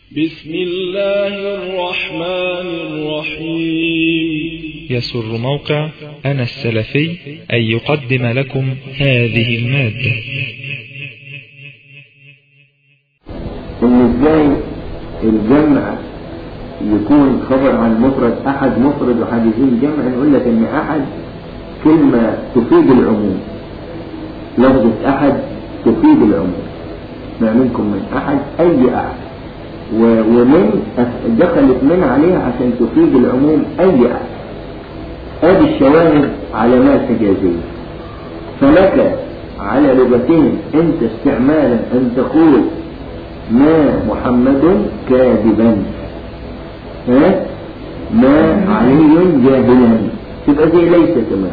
بسم الله الرحمن الرحيم يسر موقع أنا السلفي أن يقدم لكم هذه المادة ان ازاي الجمع يكون خبر عن مفرد احد مفرد وحاجزين جمع نقول لك ان احد كلمة تفيد العموم لفظة احد تفيد العموم ما منكم من احد اي احد و- ومن أس- دخلت من عليها عشان تفيد العموم اي احد ادي الشواهد علامات حجازية فلك على لغتين انت استعمالا ان تقول ما محمد كاذبا ها ما علي جاهلا تبقى دي ليس كمان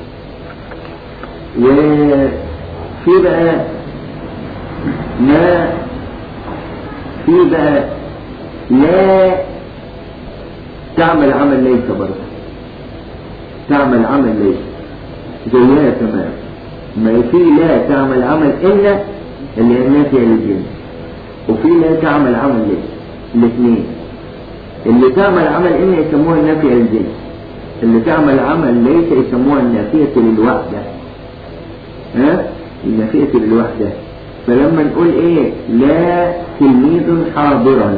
وفي بقى ما في بقى لا تعمل عمل ليس برضه تعمل عمل ليس زيها تمام ما في لا تعمل عمل إلا اللي هي النافية للجنس وفي لا تعمل عمل ليس الاثنين اللي تعمل عمل إن يسموها النافية للجنس اللي تعمل عمل ليس يسموها النافية للوحدة ها النافية للوحدة فلما نقول ايه لا تلميذ حاضرا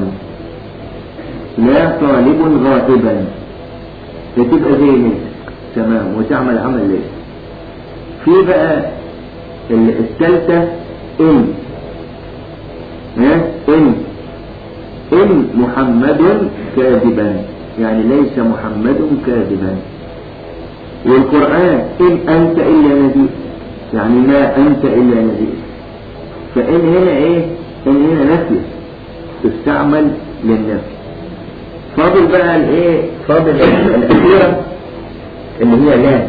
لا طالب غائبا بتبقى زي ليس تمام وتعمل عمل ليس في بقى ال- الثالثة إن ها إن إن محمد كاذبا يعني ليس محمد كاذبا والقرآن إن أنت إلا نذير يعني ما أنت إلا نذير فإن هنا إيه إن هنا نفي تستعمل للنفي فاضل بقى الإيه فاضل الأخيرة اللي هي لا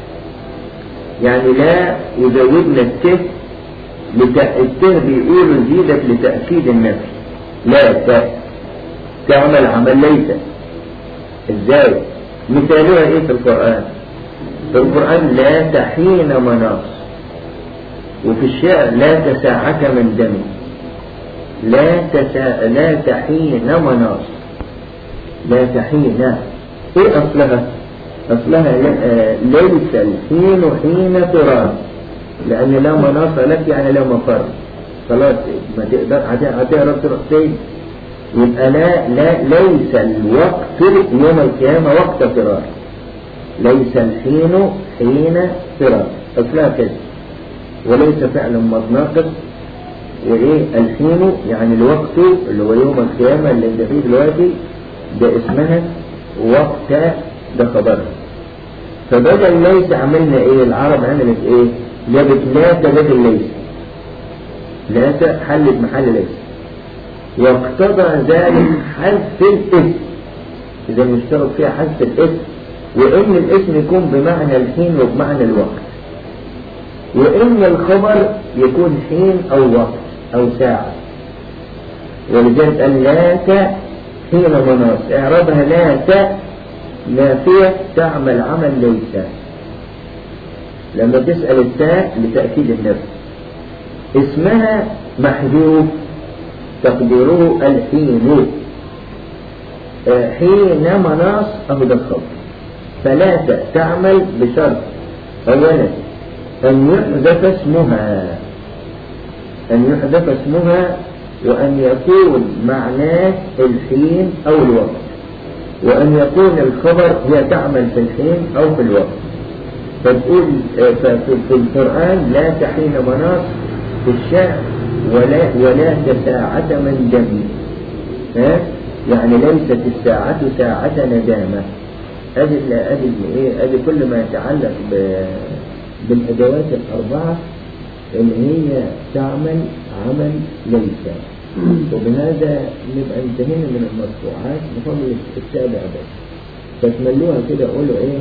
يعني لا يزودنا الته لت- الته بيقولوا زيدت لتأكيد النفي لا ت- تعمل عمل ليس ازاي مثالها ايه في القرآن في القرآن لا تحين مناص وفي الشعر لا تساعك من دمي لا تسا... لا تحين مناص لا تحين ايه اصلها اصلها لا- آه، ليس الحين حين تراب لان لا مناص لك يعني لا مفر خلاص ما تقدر هت- هتعرف تروح فين يبقى لا لا ليس الوقت يوم القيامة وقت فرار ليس الحين حين فرار اصلها كده وليس فعل ناقص وايه الحين يعني الوقت اللي هو يوم القيامة اللي انت فيه دلوقتي ده اسمها وقت ده خبرها فبدل ليس عملنا ايه العرب عملت ايه جابت لا بدل ليس لا حلت محل ليس واقتضى ذلك حذف الاسم اذا مشترك فيها حذف الاسم وان الاسم يكون بمعنى الحين وبمعنى الوقت وإن الخبر يكون حين أو وقت أو ساعة ولذلك قال لا ت حين مناص اعربها لا ت نافية تعمل عمل ليس لما تسأل التاء لتأكيد النفس اسمها محذوف تقديره الحين آه، حين مناص أهو ده الخبر فلا ت تعمل بشرط أولا أن يحذف اسمها أن يحذف اسمها وأن يكون معناه الحين أو الوقت وأن يكون الخبر هي تعمل في الحين أو في الوقت فتقول آه، ففي في القرآن لا تحين مناص في الشعر ولا ولا كساعة من دم ها يعني ليست الساعة ساعة ندامة ادي ال- ادي ال- ايه ادي كل ما يتعلق ب بالادوات الاربعه اللي هي تعمل عمل ليس وبهذا نبقى انتهينا من المرفوعات نفضل السابع بس فتملوها كده قولوا ايه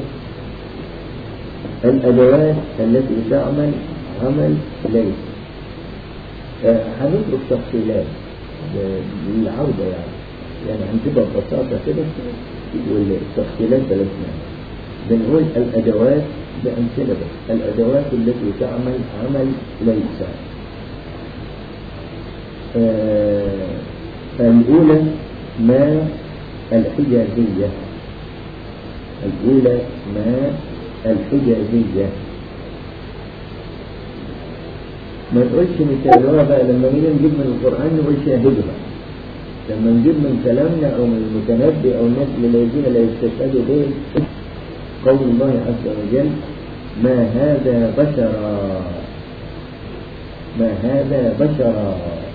الادوات التي تعمل عمل ليس آه، هنترك تفصيلات ل- للعودة يعني يعني هنجيبها ببساطة كده والتفصيلات بلشنا بنقول الأدوات بأمثلة بس الأدوات التي تعمل عمل ليس آه، الأولى ما الحجازية الأولى ما الحجازية ما تقولش مثالها بقى لما نيجي نجيب من القرآن نقول شاهدها لما نجيب من كلامنا أو من المتنبي أو الناس الذين لا يستفادوا به قول الله عز وجل ما هذا بشرا ما هذا بشرا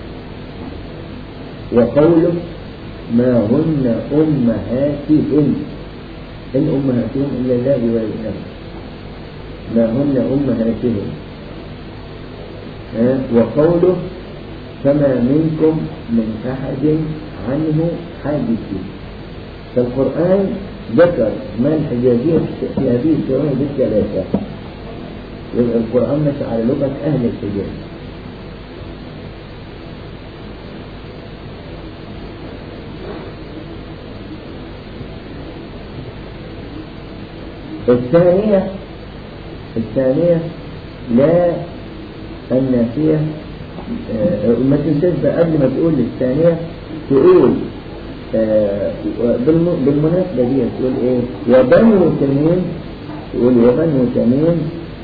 وقوله ما هن أمهاتهم إن أمهاتهم إلا الله وإنهم ما هن أمهاتهم وقوله فما منكم من أحد عنه حادثين فالقرآن ذكر ما الحجازية في هذه الشروط بالثلاثة يبقى القرآن مش على لغة أهل الحجاز الثانية الثانية لا النافية آه ما تنساش بقى قبل ما تقول الثانية تقول آه بالمناسبة دي تقول ايه وبنو تميم تقول وبنو تميم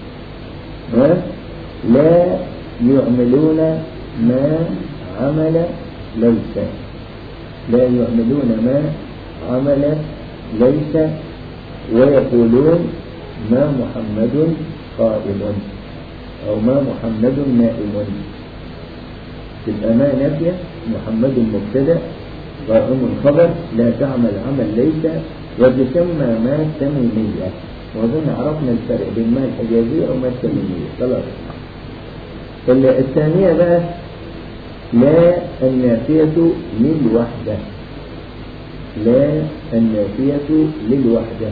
لا يعملون ما عمل ليس لا يعملون ما عمل ليس ويقولون ما محمد قائم أو ما محمد نائم تبقى ما نافية محمد مبتدا قائم خبر لا تعمل عمل ليس وتسمى ما تميمية وأظن عرفنا الفرق بين ما الحجازية وما التميمية خلاص الثانية بقى لا النافية للوحدة لا النافية للوحدة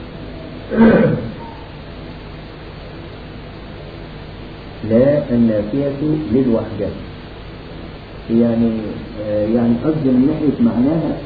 لا النافية للوحدة يعني يعني قصدي من ناحية معناها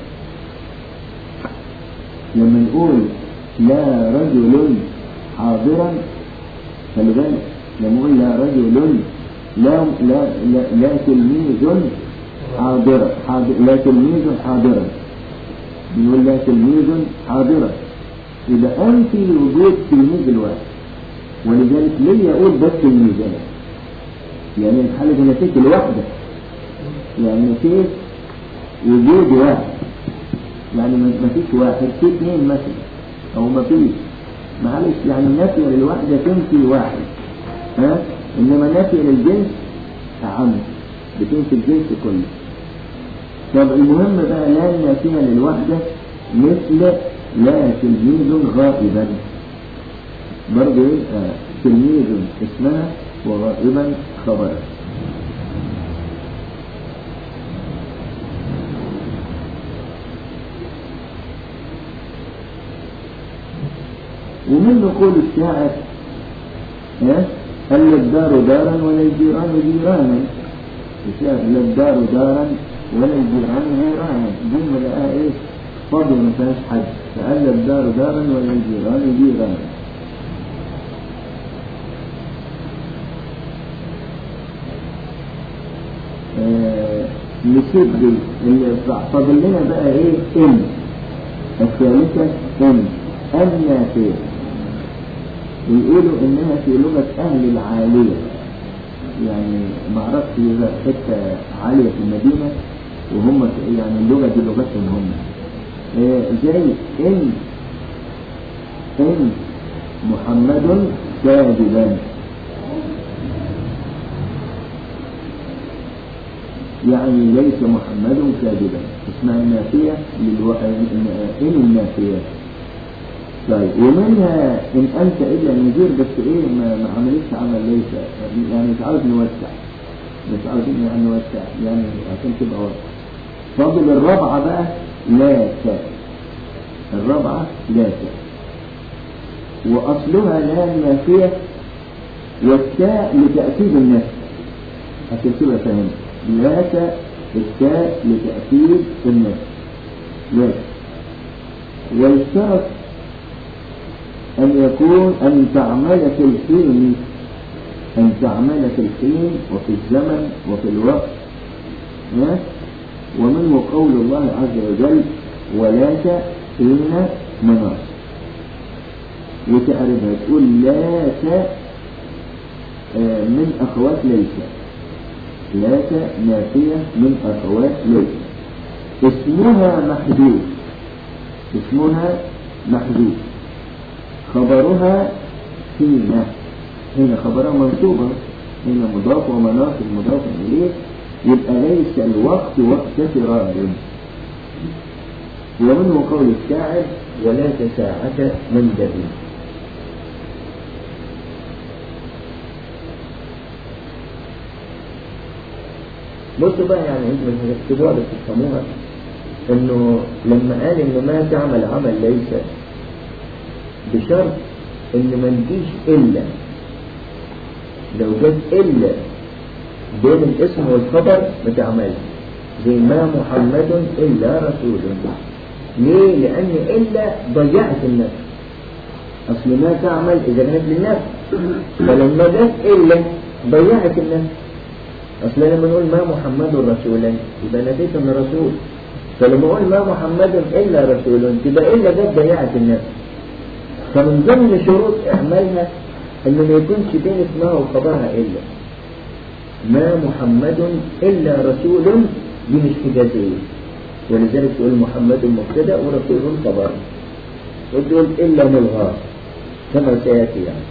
لما نقول لا رجل حاضرا خلي بالك لما نقول لا رجل لا لا لا, لا تلميذ حاضرا حاضر لا تلميذ حاضرا بنقول لا تلميذ حاضرا يبقى أنت وجود تلميذ الواحد ولذلك ليه يقول بس تلميذان يعني الحالة دي نتيجة الوحدة يعني نتيجة وجود واحد يعني ما فيش واحد في اثنين مثلا او ما فيش معلش يعني النفي للوحدة تنفي واحد ها انما نفي للجنس اعم بتنفي الجنس كله طب المهم بقى لا النافية للوحدة مثل لا تلميذ غائبا برضه آه تلميذ اسمها وغائبا خبرا ومن نقول الشاعر هل الدار دارا ولا الجيران جيرانا الشاعر لا الدار دارا ولا الجيران جيرانا هم لقاها ايه فاضي ما فيهاش حد فقال الدار دارا ولا الجيران جيرانا آه نسيب فاضل لنا بقى ايه ان الثالثة ان النافية ويقولوا انها في لغة اهل العالية يعني ما اعرفش اذا حتة عالية في المدينة وهم يعني اللغة دي لغتهم هم آه زي ان ان محمد كاذبا يعني ليس محمد كاذبا اسمها النافية للو... ان النافية طيب ومنها ان انت الا نذير بس ايه ما, ما عملتش عمل ليس يعني مش عاوز نوسع مش عاوزين يعني نوسع يعني عشان تبقى واضح فاضل الرابعة بقى لا تاء الرابعة لا تاء واصلها لا نافية والتاء لتأكيد النفس عشان تبقى فاهم لا تاء التاء لتأكيد النفس لا ويشترط أن يكون أن تعمل في الحين أن تعمل في الحين وفي الزمن وفي الوقت ومنه قول الله عز وجل ولاة حين مناص وتعرفها تقول لات آه، من أخوات ليس لات نافية من أخوات ليس اسمها محدود اسمها محدود خبرها حين حين خبرها منصوبة حين مضاف ومناص مضاف إليه يبقى ليس الوقت وقت فرار ومنه قول الشاعر ولا تساعة من دبيب بصوا بقى يعني انتوا مش هتكتبوها بس تفهموها انه لما قال انه ما تعمل عمل ليس بشرط ان ما نجيش الا لو جت الا بين الاسم والخبر ما تعملش زي ما محمد الا رسول ليه؟ لان الا ضيعت النفس اصل ما تعمل اذا كانت للنفس فلما جت الا ضيعت النفس اصل لما نقول ما محمد رسولا يبقى نفيت ان رسول فلما اقول ما محمد الا رسول تبقى الا جت ضيعت النفس فمن ضمن شروط اعمالها ان ما يكونش بين اسمها وخبرها الا ما محمد الا رسول دي مش حجازيه ولذلك تقول محمد مبتدا ورسول خبر وتقول الا ملغاه كما سياتي يعني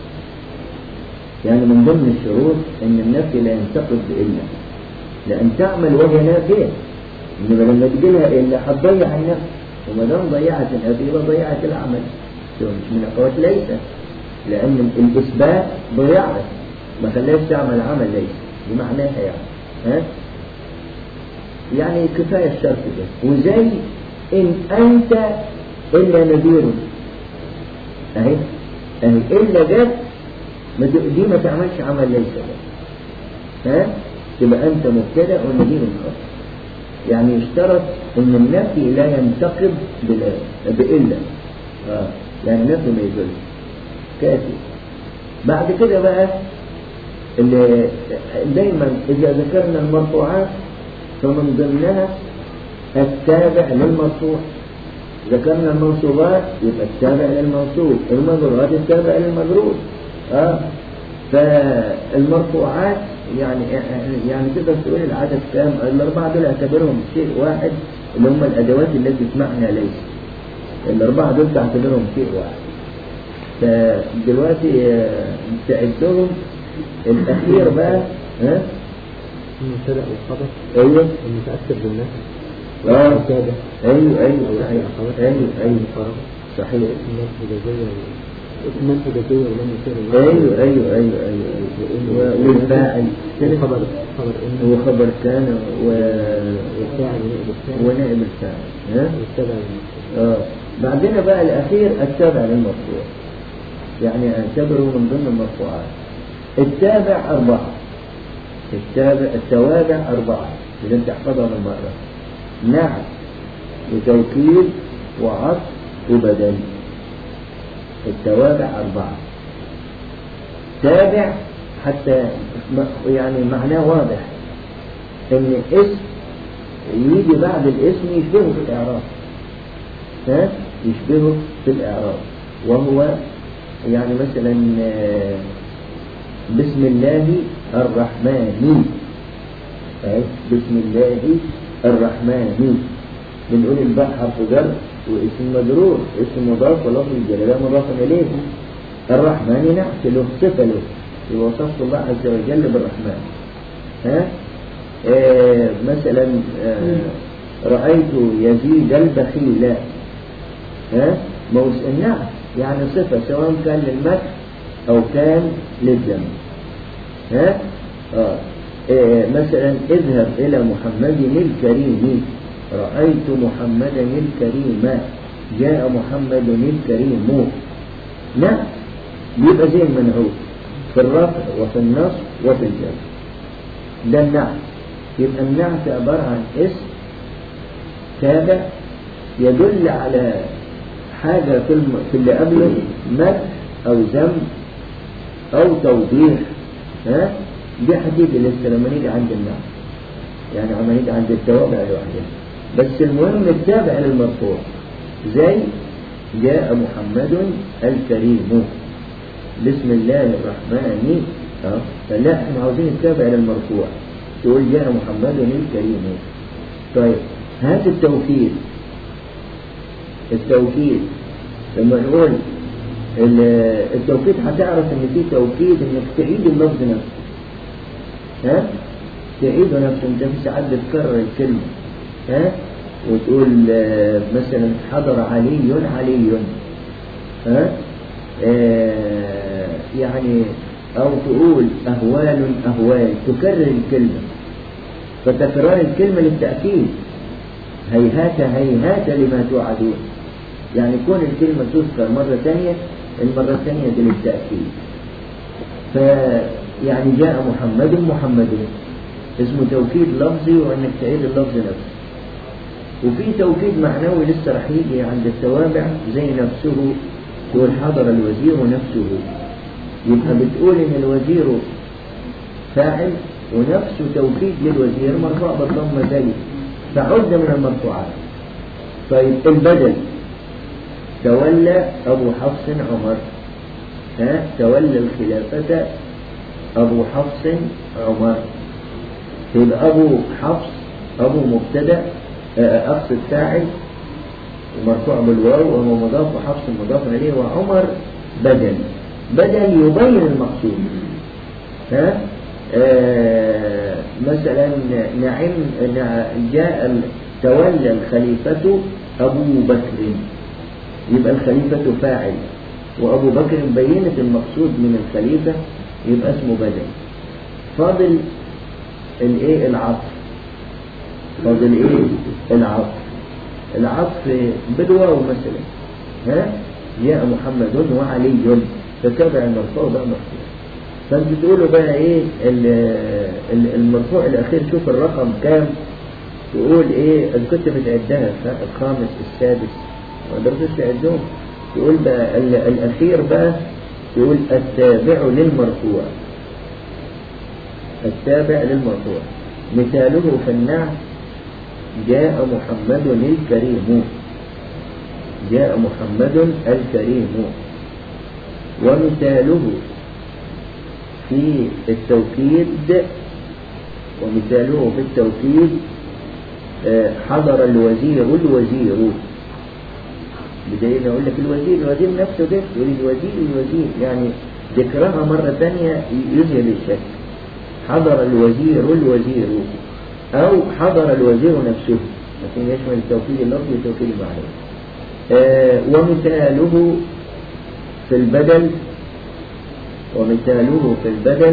يعني من ضمن الشروط ان النفي لا ينتقد بالا لان تعمل وهي نافيه انما لما تجي لها الا هتضيع النفس وما دام ضيعت النفي يبقى ضيعت العمل مش من اخوات ليس لان الاثبات ضيعت ما خلاش تعمل عمل ليس بمعناها يعني ها يعني كفايه الشرط ده وزي ان انت الا نذير اهي اهي الا جت ما ت- دي ما تعملش عمل ليس ده ها تبقى انت مبتدا ونذير خاص يعني يشترط ان النفي لا ينتقد بلا بالا اه يعني نفي ما يدل كافي بعد كده بقى اللي دايما اذا ذكرنا المرفوعات فمن ضمنها التابع للمرفوع ذكرنا المنصوبات يبقى التابع للمنصوب المجرورات التابع للمجرور اه فالمرفوعات يعني يعني تقدر تقول العدد كام الاربعه دول اعتبرهم شيء واحد اللي هم الادوات التي تسمعنا ليس الاربعه دول تعتبرهم شيء واحد فدلوقتي آه، تعدهم الاخير بقى ها المبتدا والخبر ايوه المتاثر بالنفس اه والتابع ايوه ايوه او ايوه الاخوات ايوه ايوه المقاربه صحيح اسم الحجازيه اسم الحجازيه ولم يكن ايوه ايوه ايوه ايوه ايوه والفاعل خبر خبر ان هو خبر كان و... والفاعل نائب الفاعل ونائب الفاعل ها والتابع للمفعول. اه بعدين بقى الاخير التابع للمرفوع يعني اعتبره من ضمن المرفوعات التابع اربعه التابع التوابع اربعه اذا انت تحفظها من مره نعم وتوكيد وعطف وبدل التوابع اربعه تابع حتى م- يعني معناه واضح ان اسم يجي بعد الاسم يشبهه في الاعراب ها يشبهه في الاعراب وهو يعني مثلا آه، بسم الله الرحمن أهي، بسم الله الرحمن بنقول الباء حرف جر واسم مجرور اسم مضاف ولفظ الجلاله مضاف اليه الرحمن نعت له صفه له وصفت الله عز وجل بالرحمن ها آه مثلا آه رأيت يزيد البخيل ها موس النعت يعني صفة سواء كان للمدح أو كان للذم ها آه. آه مثلا اذهب إلى محمد الكريم رأيت محمدا الكريم جاء محمد الكريم نعم يبقى زي المنعوت في الرفع وفي النصب وفي الجر ده النعت يبقى النعت عبارة عن اسم تابع يدل على حاجة في, الم... في اللي قبله مدح أو ذم أو توضيح ها دي هتيجي لسه لما نيجي عند النعت يعني عملية عند التوابع لوحدها بس المهم التابع للمرفوع زي جاء محمد الكريم بسم الله الرحمن اه فلا احنا عاوزين التابع للمرفوع تقول جاء محمد الكريم طيب هات التوكيد التوكيد لما نقول ال- التوكيد هتعرف ان في توكيد انك تعيد اللفظ نفسه ها تعيده نفسه انت في ساعات بتكرر الكلمه ها وتقول آه، مثلا حضر علي علي ها آه، يعني او تقول اهوال اهوال تكرر الكلمه فتكرار الكلمه للتاكيد هيهات هيهات لما توعدون يعني كون الكلمة تذكر مرة ثانية المرة الثانية دي للتأكيد فيعني جاء محمد محمد اسمه توكيد لفظي وانك تعيد اللفظ نفسه وفي توكيد معنوي لسه راح يجي عند التوابع زي نفسه تقول حضر الوزير نفسه يبقى بتقول ان الوزير فاعل ونفسه توكيد للوزير مرفوع بالضمه زي فعد من المرفوعات طيب البدل تولى أبو حفص عمر ها تولى الخلافة أبو حفص عمر يبقى أبو حفص أبو مبتدأ آه، أقصد فاعل ومرفوع بالواو وهو مضاف وحفص مضاف إليه وعمر بدل بدل يبين المقصود ها آه مثلا نعم نع- جاء ال- تولى الخليفة أبو بكر يبقى الخليفة فاعل وأبو بكر بينت المقصود من الخليفة يبقى اسمه بدل فاضل الايه العطف فاضل ايه العطف العطف بالواو مثلا ها جاء محمد وعلي فتابع المرفوع بقى مرفوع فانت تقولوا بقى ايه ال- ال- المرفوع الاخير شوف الرقم كام تقول ايه اذا كنت بتعدها الخامس السادس ما قدرتش تعدهم تقول بقى ال- الاخير بقى تقول التابع للمرفوع التابع للمرفوع مثاله في النعت جاء محمد الكريم جاء محمد الكريم ومثاله في التوكيد ومثاله في التوكيد آه، حضر الوزير الوزير بدليل اقول لك الوزير الوزير نفسه ده يقول الوزير الوزير يعني ذكرها مرة ثانية يذهب الشك حضر الوزير الوزير أو حضر الوزير نفسه لكن يشمل التوكيد اللفظي والتوكيد المعنوي آه ومثاله في البدل ومثاله في البدل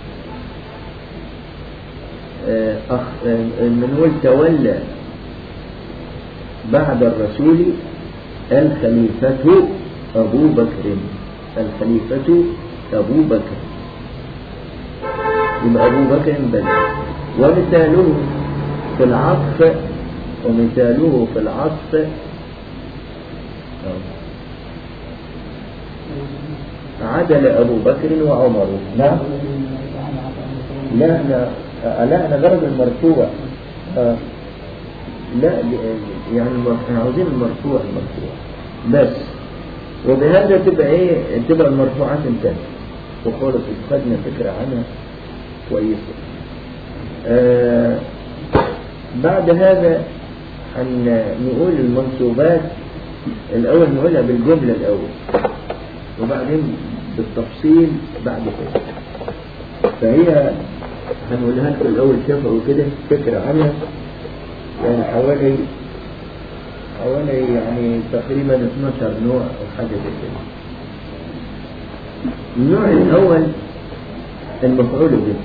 آه أخ آه نقول تولى بعد الرسول الخليفة أبو بكر الخليفة أبو بكر يبقى أبو بكر بدل ومثاله في العطف ومثاله في العطف عدل أبو بكر وعمر نعم لا احنا لا احنا غرض المرفوع آه. لا يعني احنا عاوزين المرفوع المرفوع بس وبهذا تبقى ايه تبقى المرفوعات انتهت وخالص خدنا فكرة عنها كويسة آه بعد هذا هنقول المنصوبات الأول نقولها بالجملة الأول وبعدين بالتفصيل بعد كده فهي هنقولها لكم الأول شافوا كده فكرة عنها يعني حوالي حوالي يعني تقريبا 12 نوع أو حاجة زي كده النوع الأول المفعول به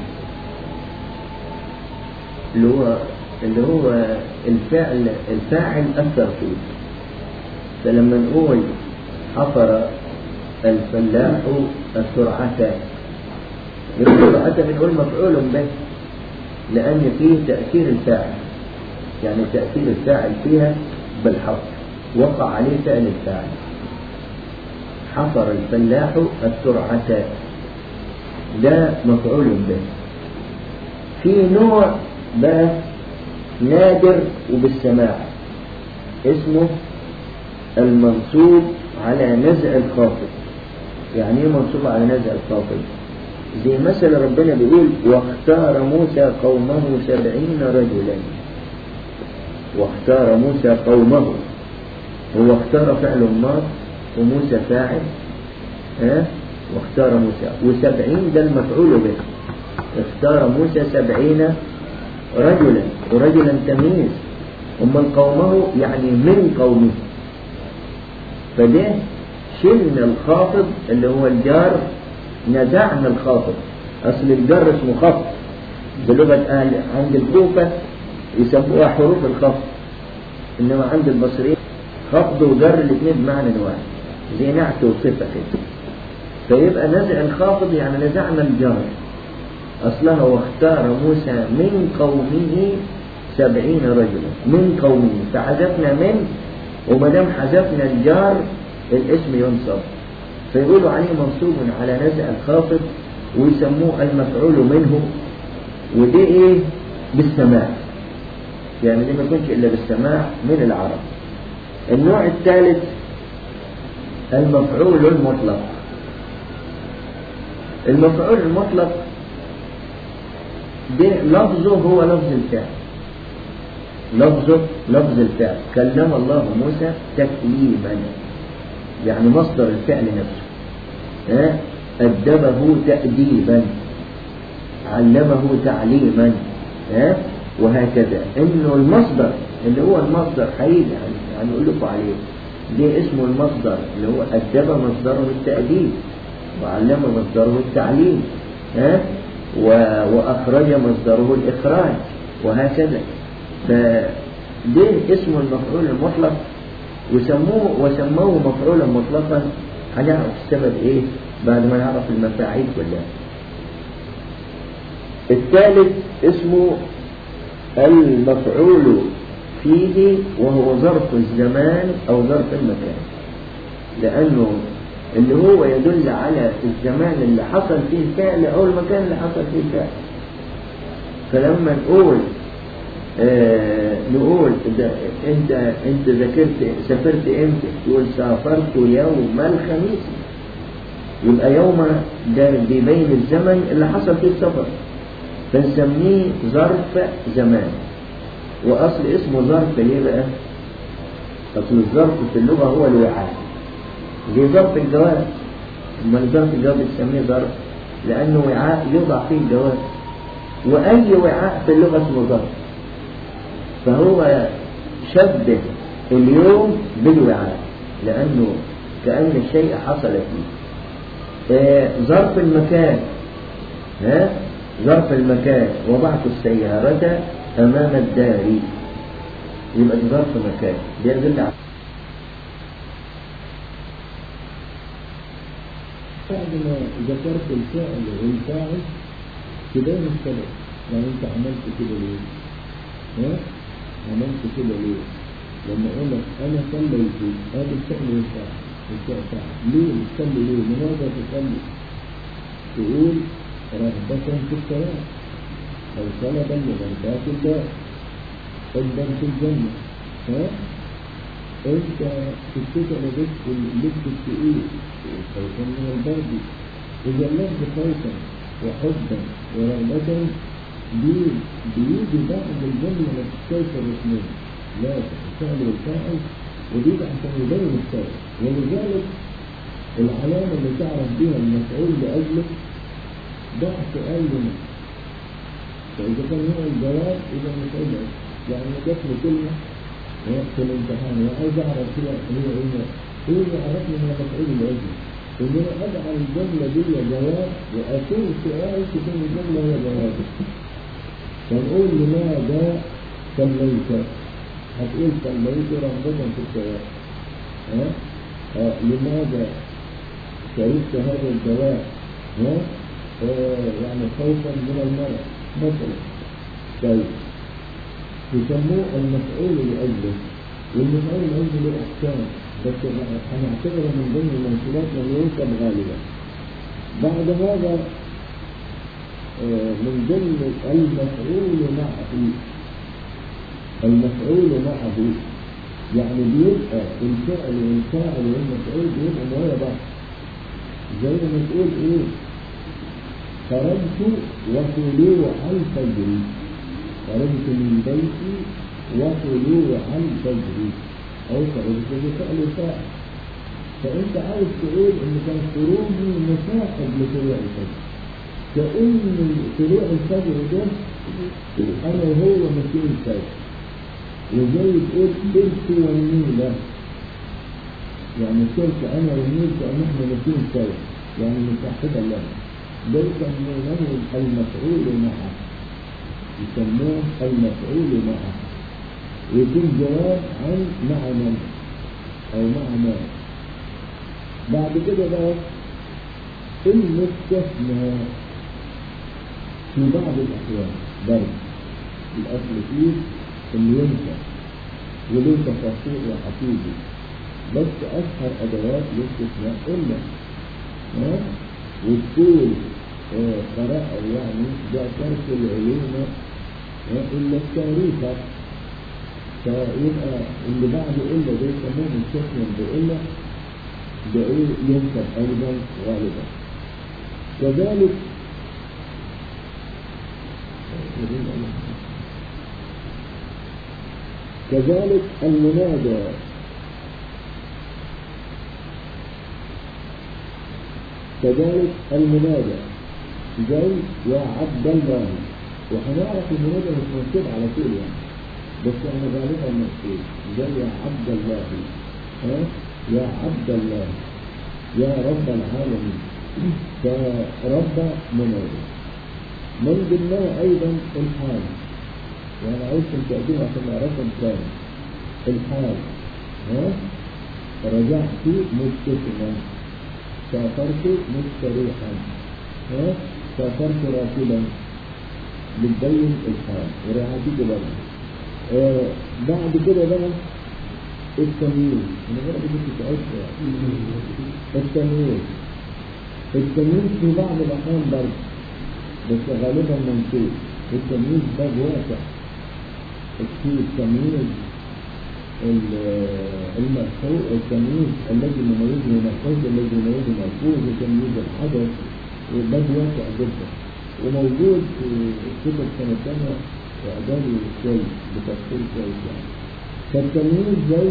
اللي هو اللي هو الفعل الفاعل أثر فيه فلما نقول حفر الفلاح السرعة السرعة بنقول مفعول به لأن فيه تأثير الفاعل يعني تأثير الفاعل فيها بالحرف وقع عليه فعل الفاعل حفر الفلاح السرعة ده مفعول به في نوع بقى نادر وبالسماع اسمه المنصوب على نزع الخافض يعني ايه منصوب على نزع الخافض زي مثلا ربنا بيقول واختار موسى قومه سبعين رجلا واختار موسى قومه هو اختار فعل ماض وموسى فاعل ها واختار موسى وسبعين ده المفعول به اختار موسى سبعين رجلا ورجلا تمييز ومن قومه يعني من قومه فده شلنا الخافض اللي هو الجار نزعنا الخافض أصل الجر اسمه خفض بلغة أهل عند الكوفة يسموها حروف الخفض إنما عند المصريين خفض وجر الاثنين بمعنى واحد زي نعت وصفة كده فيبقى نزع الخافض يعني نزعنا الجر أصلها واختار موسى من قومه سبعين رجلا من قومه فحذفنا من وما دام حذفنا الجار الاسم ينصب فيقولوا عليه منصوب على نزع الخافض ويسموه المفعول منه ودي ايه بالسماع يعني دي ما يكونش الا بالسماع من العرب النوع الثالث المفعول المطلق المفعول المطلق ده لفظه هو لفظ الفعل لفظه لفظ الفعل كلم الله موسى تكليما يعني مصدر الفعل نفسه ها أدبه تأديبا علمه تعليما ها وهكذا انه المصدر اللي هو المصدر حقيقي يعني هنقول لكم عليه ده اسمه المصدر اللي هو أدب مصدره التأديب وعلم مصدره التعليم ها وأخرج مصدره الإخراج وهكذا فده اسمه المفعول المطلق وسموه وسموه مفعولا مطلقا هنعرف السبب ايه بعد ما نعرف المفاعيل كلها الثالث اسمه المفعول فيه وهو ظرف الزمان او ظرف المكان لانه اللي هو يدل على الزمان اللي حصل فيه الفعل او المكان اللي حصل فيه الفعل فلما نقول آه نقول ده انت انت ذاكرت سافرت امتى تقول سافرت يوم الخميس يبقى يوم ده بيبين الزمن اللي حصل فيه السفر فنسميه ظرف زمان واصل اسمه ظرف ليه بقى اصل الظرف في اللغه هو الوعاء زي ظرف الجواب اما ظرف الجواب بتسميه ظرف لانه وعاء يوضع فيه الجواب واي وعاء في اللغه اسمه ظرف فهو شبه اليوم بالوعاء لأنه كأن الشيء حصل فيه آه ظرف المكان ها ظرف المكان وضعت السيارة أمام الدار يبقى دي ظرف مكان دي يدل على بعد ما ذكرت الفعل والفاعل تبين السبب يعني انت عملت كده ليه؟ ها؟ عملت كده ليه؟ لما اقول لك انا صليت هذا الفعل والفعل الفعل فعل ليه؟ تصلي ليه؟ لماذا تصلي؟ تقول رغبة في الثواب أو طلبا لمرضاة الله حبا في الجنة ها؟ أنت تفتكر لبس اللبس الثقيل خوفا من البرد إذا اللبس خوفا وحبا ورغبة دي بيجي بعد الجملة ما تستيقظ الاثنين لا الفعل والفاعل ودي عشان يبين السبب ولذلك العلامة اللي تعرف بها المفعول لأجله ضع سؤال لنا فإذا كان هو الجواب إذا المفعول لأجله يعني جات لي كلمة في الامتحان وعايز أعرف كده هي إيه إيه اللي عرفني إنها مفعول لأجله إن أنا أجعل الجملة دي جواب وأكون سؤال تكون الجملة هي جواب فنقول لماذا صليت هتقول صليت رغبة في الثواب ها آه لماذا شربت هذا الدواء ها آه يعني خوفا من المرض مثلا طيب يسموه المفعول لأجله والمفعول لأجله له أحكام بس هنعتبره من ضمن المنصوبات من ينصب غالبا بعد هذا من ضمن المفعول معه المفعول معه يعني بيبقى الفعل والفاعل والمفعول بيبقوا ويا بعض زي ما تقول ايه خرجت وطلوع الفجر خرجت من بيتي وطلوع الفجر او خرجت بفعل فاعل فانت عاوز تقول ان كان خروجي مساعد لطلوع الفجر كأن طلوع الفجر ده انا وهو ماشيين سوا وزي تقول سرت والنيلة يعني سرت انا والنيل كأن احنا ماشيين سوا يعني متحدة الله ده يسمونه المفعول معه يسموه المفعول معه ويكون جواب عن مع من او مع ما بعد كده بقى المستثنى في بعض الأحيان برضه الأصل فيه إنه ينفع وله تفاصيل وحقيقي بس أشهر أدوات الاستثناء إلا ها وتقول آه، قراءة يعني ده ترك العلوم آه، إلا التاريخ فيبقى اللي بعده إلا ده يسموه مستثنى بإلا ده إيه ينفع أيضا غالبا كذلك كذلك المنادى كذلك المنادى زي يا عبد الله وهنعرف المنادى مش منصوب على طول يعني بس احنا غالبا منصوب زي يا عبد الله ها يا عبد الله يا رب العالمين فرب منادى من ضمنها ايضا الحال يعني عاوزكم تأتيهم عشان نعرفهم تاني الحال ها رجعت مبتسما سافرت مستريحا ها سافرت راكبا بتبين الحال ورعاتي برضه آه بعد كده بقى التمييز انا بقى كنت تعيش التمييز التمييز في بعض الاحيان برضه بس غالبا منصوب التمييز باب واسع في التمييز المرفوع التمييز الذي يميزه المرفوض الذي يميزه المرفوض وتمييز الحدث وباب واسع جدا وموجود في كتب سنة ثانية وإعدادي كويس بتفصيل كويس يعني فالتمييز زي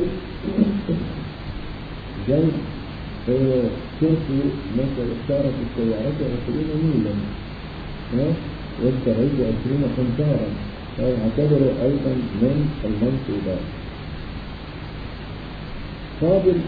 زي آه، شرطي مثلا صارت السيارات عشرين ميلا ها؟ والتعيد عشرين قنطارا فيعتبر أيضا من المنصوبات فاضل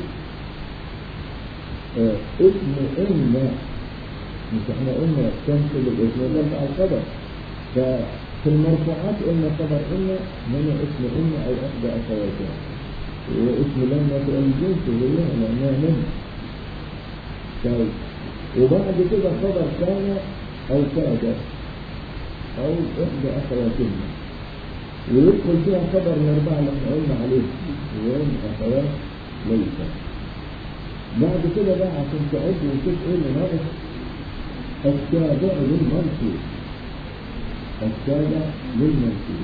آه، اسم إن مش احنا قلنا تنسب الاسم ده بتاع الخبر ففي المرفوعات قلنا خبر إن هنا اسم إن أو إحدى أخواتها واسم لم يكن الجنس هي لأنها من طيب وبعد كده خبر كان أو كاد أو إحدى أخواتهما ويدخل فيها خبر الأربعة اللي احنا قلنا عليه وهم أخوات ليس بعد كده بقى عشان تعد وتشوف ايه اللي ناقص التابع للمنصوب التابع للمنصوب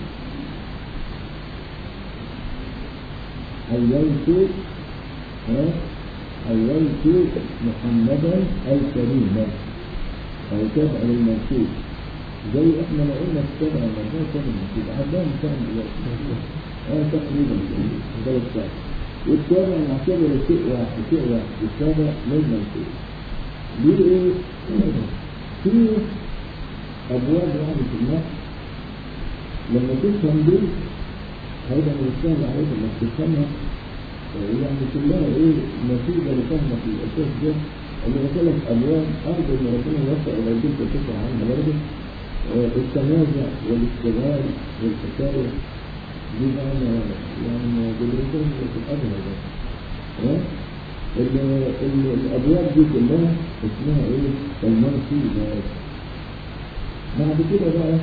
حييت ها حييت محمدا الكريم أو تابع للمنصوب زي احنا ما قلنا التابع للمنصوب تابع للمنصوب عدام كان دلوقتي اه تقريبا ثلاث ساعات والتابع نعتبر شيء واحد شيء واحد التابع للمنصوب دي ايه؟ في ابواب يعني في النقل لما تفهم دي هيبقى من السهل عليك انك تفهمها يعني كلها ايه نتيجه لفهمك الاساس ده اللي قلت لك ابواب ارجو ان ربنا يوفق لو كنت فكره عنها برضه آه، التنازع والاستغلال والحكايه دي بقى أنا يعني ما بدرسهم في الأجهزة ده ها؟ ال- ال- الأبواب دي كلها اسمها إيه؟ المنصوبات بعد كده بقى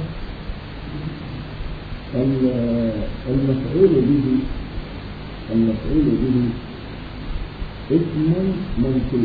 ال- المفعول به المفعول به اسم منصوب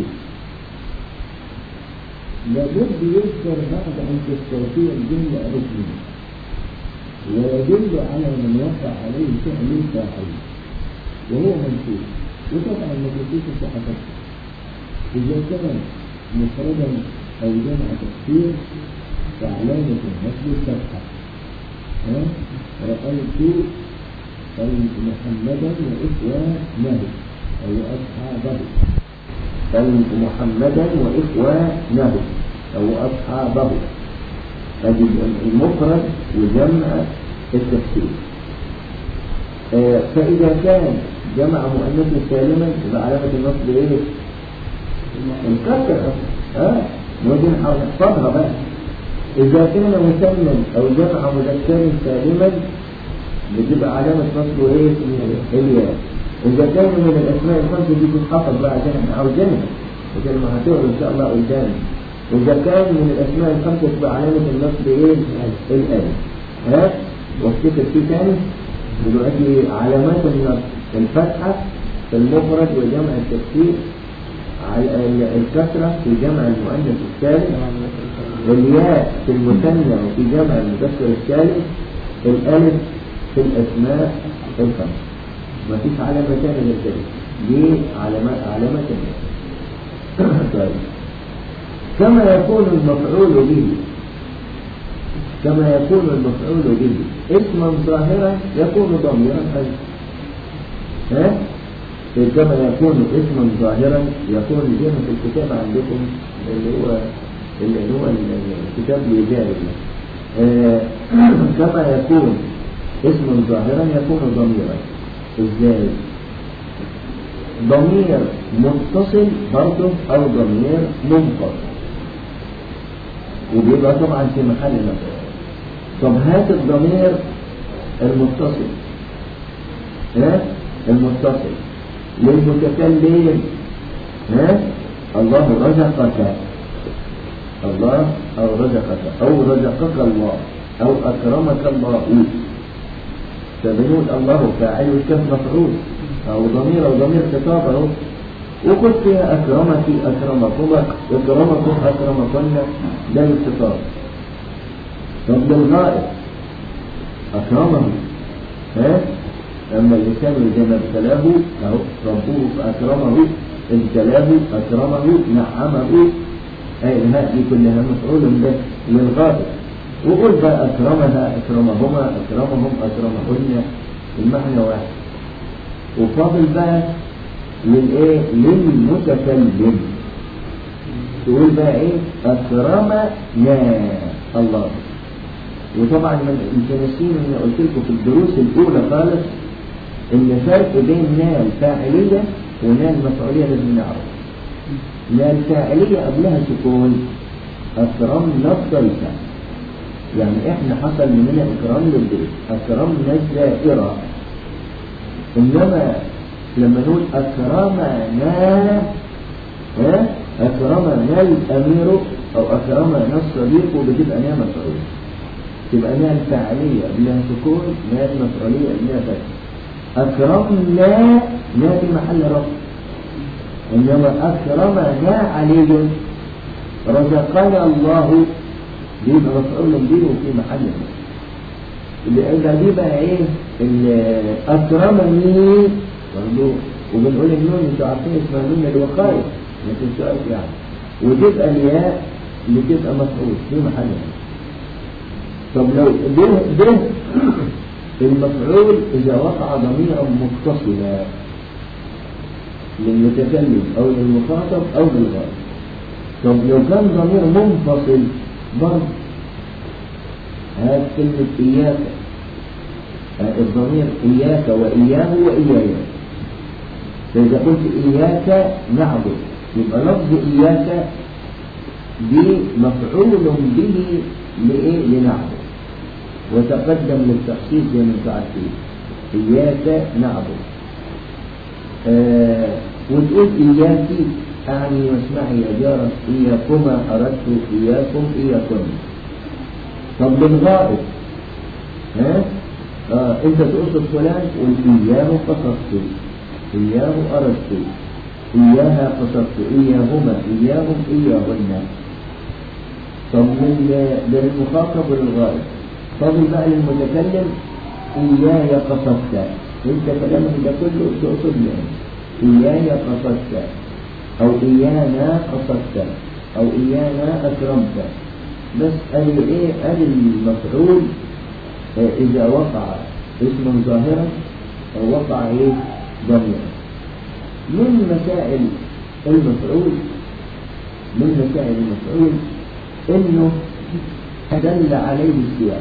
لابد يذكر بعد أن تستوفي الجملة ركنا ويدل على من وقع عليه فعل الفاعل وهو منصوب وطبعا مدرسة الصحابة إذا كان مفردا أو جمع تكسير فعلامة النصب الفتحة ها؟ رأيت رأيت محمدا وإخوانه أو أصحابه رأيت محمدا وإخوانه أو أصحابه هذه المفرد وجمع التفسير آه، فإذا كان جمع مؤنث سالما يبقى علامة النصب إيه؟ الكسرة ها ودي نحفظها بقى إذا كان مثنى أو جمع مذكر سالما بتبقى علامة نصبه إيه؟ الياء إذا كان من الأسماء الخمسة دي تتحفظ بقى عشان إحنا عاوزينها عشان ما هتقرا إن شاء الله قدام إذا كان من الأسماء الخمسة تبقى علامة النصب إيه؟ الألف ها؟ وافتكر في تاني دلوقتي علامات النصب الفتحة في المفرد وجمع التكسير على ال- الكسرة في جمع المؤنث الثالث الياء في المثنى وفي جمع المذكر الثالث الألف في الأسماء الخمسة ما فيش علامة ثانية غير كده دي علامات علامة ثانية طيب كما يكون المفعول به كما يكون المفعول به اسما ظاهرا يكون ضميرا أيضا ها كما يكون اسما ظاهرا يكون زي ما في الكتاب عندكم اللي هو اللي هو الكتاب الإداري آه كما يكون اسما ظاهرا يكون ضميرا ازاي ضمير متصل برضه او ضمير منفصل وبيبقى طبعا في محل نصب طب هات الضمير المتصل ها المتصل للمتكلم ها الله رزقك الله او رزقك او رزقك الله او اكرمك الله فبنقول الله فاعل والكاف مفعول او ضمير او ضمير خطاب اهو وقلت فيها اكرمك اكرمكم اكرمكم اكرمكن ده الخطاب طب للغائب اكرمه ها اما الانسان اذا ما ابتلاه اهو ربه فاكرمه ابتلاه اكرمه نعمه اي هذه كلها مفعول به للغائب وقل بقى أكرمها أكرمهما أكرمهم أكرمهن المعنى واحد وفاضل بقى للإيه للمتكلم تقول بقى إيه أكرمنا الله وطبعا انت ناسين ان قلت لكم في الدروس الاولى خالص ان فرق بين نا الفاعليه ونا المفعوليه لازم نعرف نا الفاعليه قبلها سكون اكرمنا الضيف يعني احنا حصل مننا اكرام للضيف اكرمنا الزائرة انما لما نقول اكرمنا ها اكرمنا الامير او اكرمنا الصديق بتبقى نعمة مفعولة تبقى نعمة الفاعلية قبلها سكون نعمة مفعولية قبلها فتح اكرمنا لا في محل رفع انما اكرمنا علي رزقنا الله بيبقى مفعول به وفي محل يبقى دي بقى ايه اللي اكرمني برضه وبنقول النون انتوا عارفين اسمها نون الوقايه ما تنسوهاش يعني وتبقى الياء اللي تبقى مفعول في محل طب لو ده ده المفعول اذا وقع ضميرا متصلا للمتكلم او للمخاطب او للغائب طب لو كان ضمير منفصل برضه هات كلمة إياك الضمير إياك وإياه وإياي فإذا قلت إياك نعبد يبقى لفظ إياك دي مفعول به لإيه لنعبد وتقدم للتخصيص زي ما انتم عارفين إياك نعبد آه وتقول إياك أعني واسمعي يا جارة إياكما أردت إياكم إياكم طب بالغائب ها آه أنت تقصد فلان قل إياه قصدت إياه أردت إياها قصدت إياهما إياهم إياهن طب من للمخاطب وللغائب فاضل بقى للمتكلم إياي قصدت انت كلامك ده كله تقصد لي إياي قصدت أو إيانا قصدت أو إيانا أكرمت بس قال إيه قال المفعول آه، إذا وقع اسم ظاهرا أو وقع إيه ضميرا من مسائل المفعول من مسائل المفعول إنه دل عليه السياق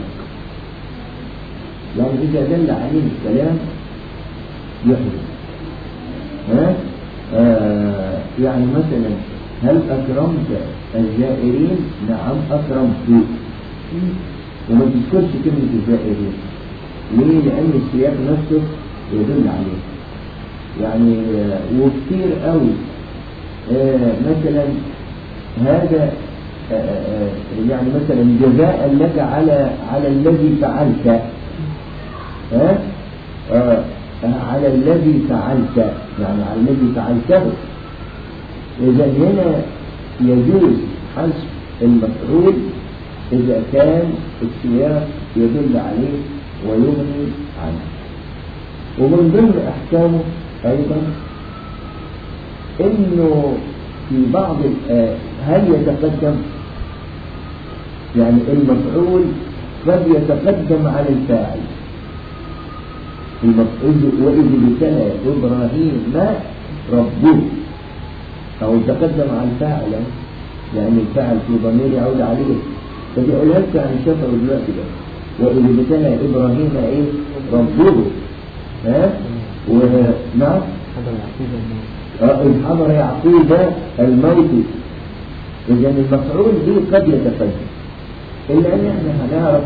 يعني إذا دل عليه الكلام يحدث ها؟ آه يعني مثلا هل أكرمت الزائرين؟ نعم أكرمت وما تذكرش كلمة الزائرين ليه؟ لأن السياق نفسه يدل عليه يعني آه، وكتير قوي آه مثلا هذا آه، آه، يعني مثلا جزاء لك على على الذي فعلت ها آه، على الذي فعلت يعني على الذي فعلته إذا هنا يجوز حذف المفعول إذا كان السياق يدل عليه ويغني عنه ومن ضمن أحكامه أيضا إنه في بعض الآيات هل يتقدم يعني المفعول قد يتقدم على الفاعل المفعول وإذ ابتلى إبراهيم ربه أو تقدم على الفاعل يعني الفاعل في ضمير يعود عليه فدي أقولها لك عن شفه دلوقتي ده وإذ ابتلى إبراهيم إيه ربه ها ونعم آه، إذ حضر يعقوب الموت إذا المفعول به قد يتقدم إلا أن احنا هنعرف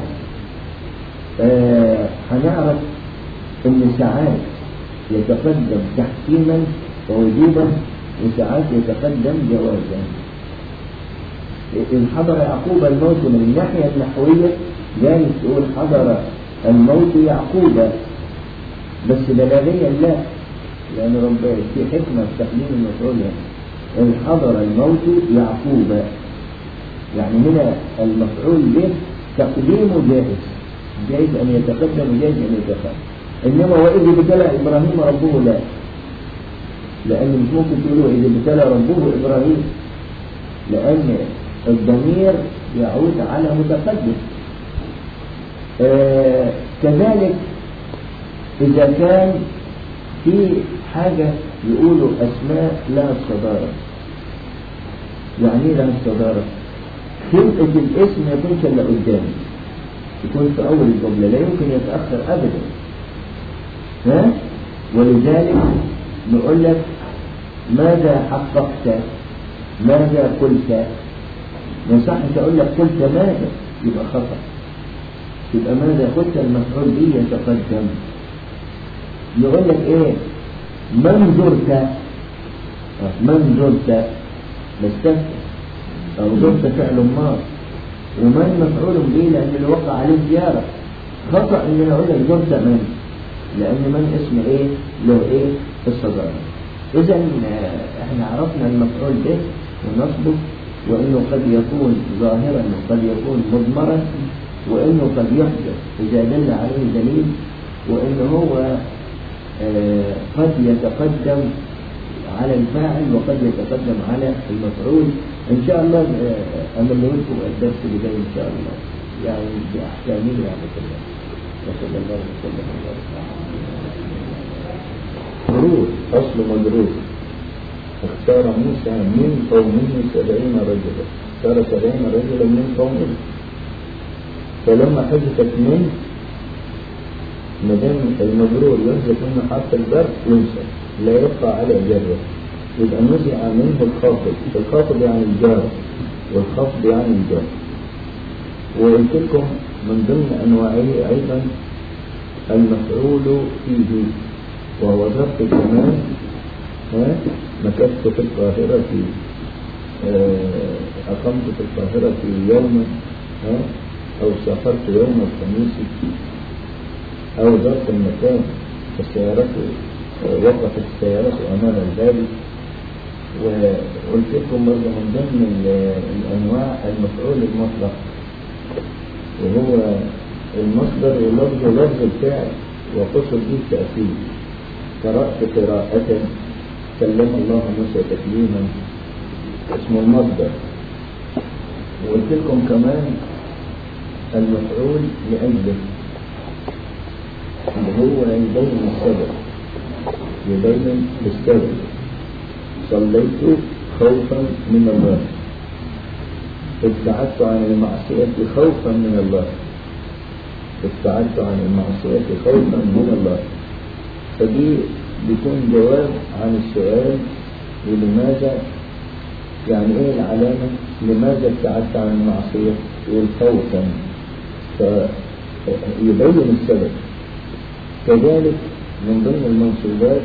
آه هنعرف إن ساعات يتقدم تحكيما ووجوبا وساعات يتقدم جوازا إن حضر يعقوب الموت من الناحية النحوية جاي تقول حضر الموت يعقوب بس بلاغيا لا لأن رب في حكمة في تقديم المفعول يعني إن حضر الموت يعقوب يعني هنا المفعول به تقديمه جائز جائز أن يتقدم وجائز أن يتقدم إنما وإذ ابتلى إبراهيم ربه لا لأن مش ممكن تقولوا إذ ابتلى ربه إبراهيم لأن الضمير يعود على متقدم آه كذلك إذا كان في حاجة يقولوا أسماء لها الصدارة يعني ايه لها الصدارة خلقة الاسم ما يكونش إلا قدام يكون في أول الجملة لا يمكن يتأخر أبدا ها ولذلك نقول لك ماذا حققت ماذا قلت ما يصحش أقول لك قلت ماذا يبقى خطأ يبقى ماذا قلت المفعول به يتقدم يقول لك ايه من زرت من زرت مستفت او زرت فعل ماض ومن مفعول به لان اللي وقع عليه زيارة خطأ ان انا اقول لك زرت من لان من اسم ايه له ايه الصدارة اذا احنا عرفنا المفعول به ونصبه وانه قد يكون ظاهرا وقد يكون مضمرا وانه قد يحدث اذا دل عليه دليل وانه هو آه قد يتقدم على الفاعل وقد يتقدم على المفعول ان شاء الله آه امل لكم الدرس اللي جاي ان شاء الله يعني باحكامه يعني كلها وصلى الله وسلم على مجرور أصل مجرور اختار موسى من قومه سبعين رجلا اختار سبعين رجلا من قومه فلما حدثت من ما دام المجرور يحدث منه حرف البر ينسى لا يبقى على جره يبقى نزع منه الخافض الخافض يعني الجار والخفض يعني الجار وقلت لكم من ضمن انواعه ايضا المفعول فيه وهو ظرف الزمان ها مكثت في القاهرة أقمت في القاهرة يوما ها أو سافرت يوم الخميس أو ظرف المكان السيارات وقفت السيارات أمام الباب وقلت لكم برضه من ضمن الأنواع المفعول المطلق وهو المصدر ولفظ لفظ الفعل وقصد به التأثير قرأت قراءة كلم الله موسى تكليما اسمه المصدر وقلت لكم كمان المفعول لأجله اللي هو يبين السبب يبين السبب صليت خوفا من الله ابتعدت عن المعصية خوفا من الله ابتعدت عن المعصية خوفا من الله فدي بيكون جواب عن السؤال ولماذا يعني ايه العلامة لماذا ابتعدت عن المعصية والخوفا فيبين السبب كذلك من ضمن المنصوبات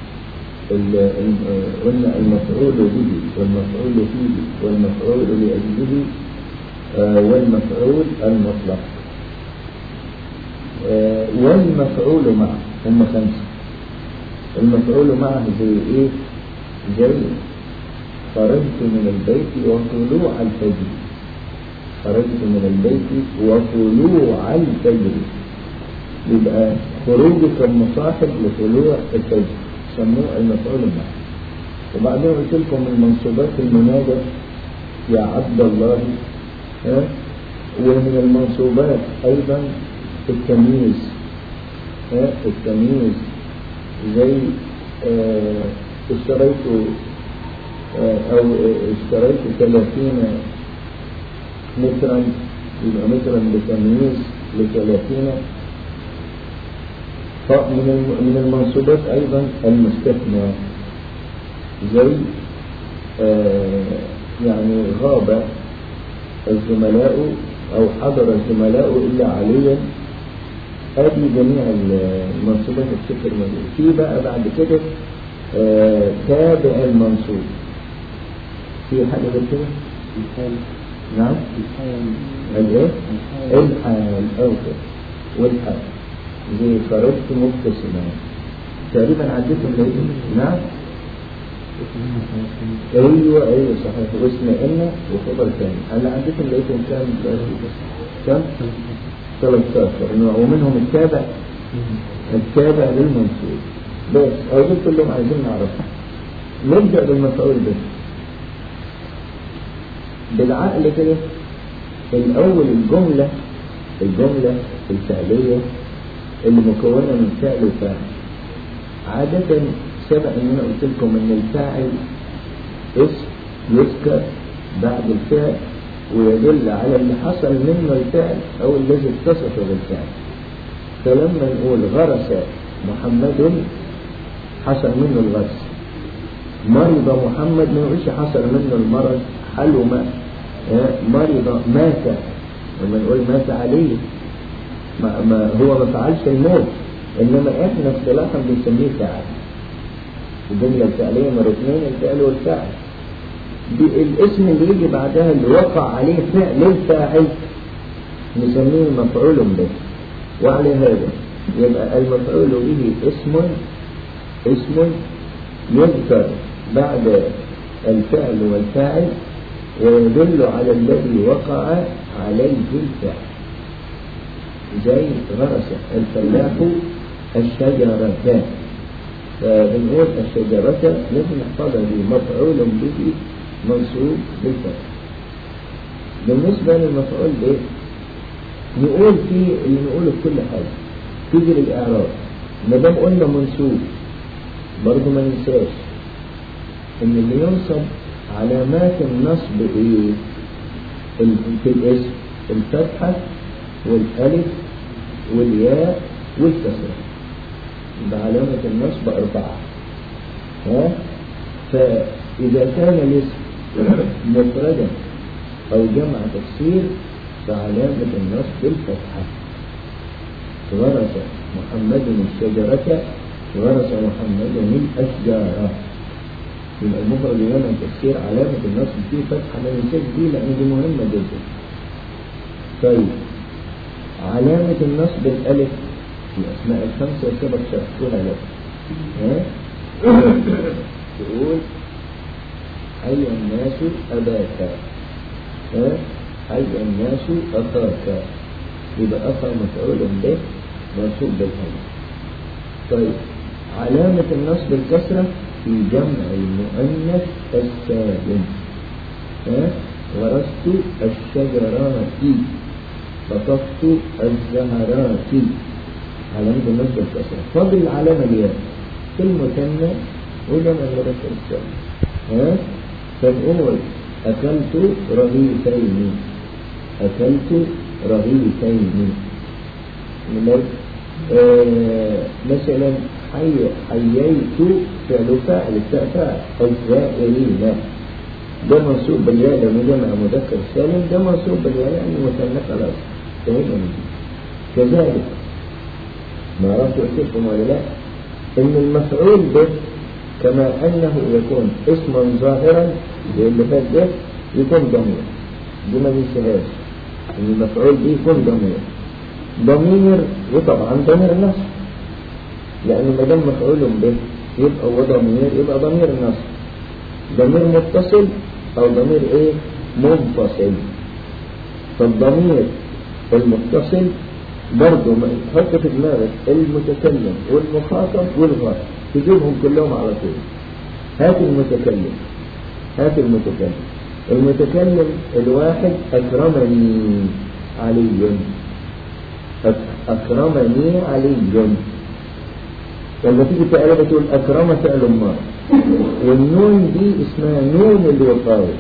قلنا المفعول به والمفعول فيه والمفعول لأجله والمفعول المطلق والمفعول معه هم خمسة المفعول معه زي ايه زي خرجت من البيت وطلوع الفجر خرجت من البيت وطلوع الفجر يبقى خروجك المصاحب لطلوع الفجر سموه المفعول معه وبعدين قلت لكم المنصوبات المنادى يا عبد الله ها ومن المنصوبات ايضا التمييز ها التمييز زي اه اشتريت اه او اشتريت 30 مترا يبقى مترا بتمييز ل 30 من من المنصوبات ايضا المستثنى زي اه يعني غاب الزملاء او حضر الزملاء الا عليا ادي جميع المنصوبات الفكر موجود في بقى بعد كده آه تابع المنصوب في حاجه غير كده الحال نعم الحال الايه الحال الحال اوكي والحال زي خرجت مبتسما تقريبا عديتم لقيتم نعم ايوه ايوه صحيح واسم ان وخبر ثاني هلا عديتم لقيتم كام كم 13 ومنهم التابع التابع للمنصوب بس أقول كلهم عايزين نعرفها نبدأ بالمفعول به بالعقل كده الأول الجملة الجملة الفعلية اللي مكونة من فعل وفاعل عادة سبق ان انا قلت لكم ان الفاعل اسم يذكر بعد الفعل ويدل على اللي حصل منه الفعل او الذي اتصف بالفعل فلما نقول غرس محمد حصل منه الغرس مرض محمد ما نقولش حصل منه المرض حلم مرض مات لما نقول مات عليه ما, ما هو ما فعلش الموت انما احنا اصطلاحا بنسميه فعل الجمله الفعليه مرتين الفعل والفاعل الاسم اللي يجي بعدها اللي وقع عليه فعل الفاعل نسميه مفعول به وعلى هذا يبقى المفعول به اسم اسم يذكر بعد الفعل والفاعل ويدل على الذي وقع عليه الفعل زي غرس الفلاح الشجرة فبنقول الشجرة لازم نحفظها دي مفعول به منصوب بالفتح بالنسبة للمفعول به نقول فيه اللي نقوله في كل حاجة تيجي للإعراب ما دام قلنا منصوب برضه ما ننساش إن اللي ينصب علامات النصب إيه؟ في الاسم الفتحة والألف والياء والكسرة بعلامة النصب أربعة ها؟ فإذا كان الاسم مفردا أو جمع تفسير فعلامة النصب الفتحة غرس محمد الشجرة غرس محمد الأشجار يبقى المفرد جمع تفسير علامة النصب فيه فتحة ما ننساش دي لأن دي مهمة جدا طيب علامة النصب الألف في أسماء الخمسة سبق شرحتها لك ها؟ تقول حي الناس أباك ها؟ حي الناس أخاك يبقى أخر مفعول به منصوب بالألف طيب علامة النصب الكسرة في جمع المؤنث السالم ها ورثت الشجرات قطفت الزهرات علامة النصب الكسرة فضل العلامة الياء في المثنى وجمع المذكر السالم ها فنقول أكلت رغيفين أكلت رغيفين من آه مثلا حي حييت فعل فاعل فاعل فاعل الزائرين ده منصوب بالياء لما جمع مذكر سالم ده منصوب بالياء يعني مثنى خلاص فهمنا كذلك ما عرفت أحسبكم ولا لا إن المفعول به كما أنه يكون اسما ظاهرا اللي فات ده يكون ضمير دي ما ننساهاش إن المفعول به يكون ضمير ضمير وطبعا ضمير النصب لأنه ما دام مفعول به يبقى هو ضمير يبقى ضمير النصب ضمير متصل أو ضمير إيه منفصل فالضمير المتصل برضه حط في دماغك المتكلم والمخاطب والغائب تجيبهم كلهم على طول هات المتكلم هات المتكلم المتكلم الواحد أكرمني علي أكرمني علي لما تيجي تقرأ تقول أكرم فعل الله والنون دي اسمها نون الوقاية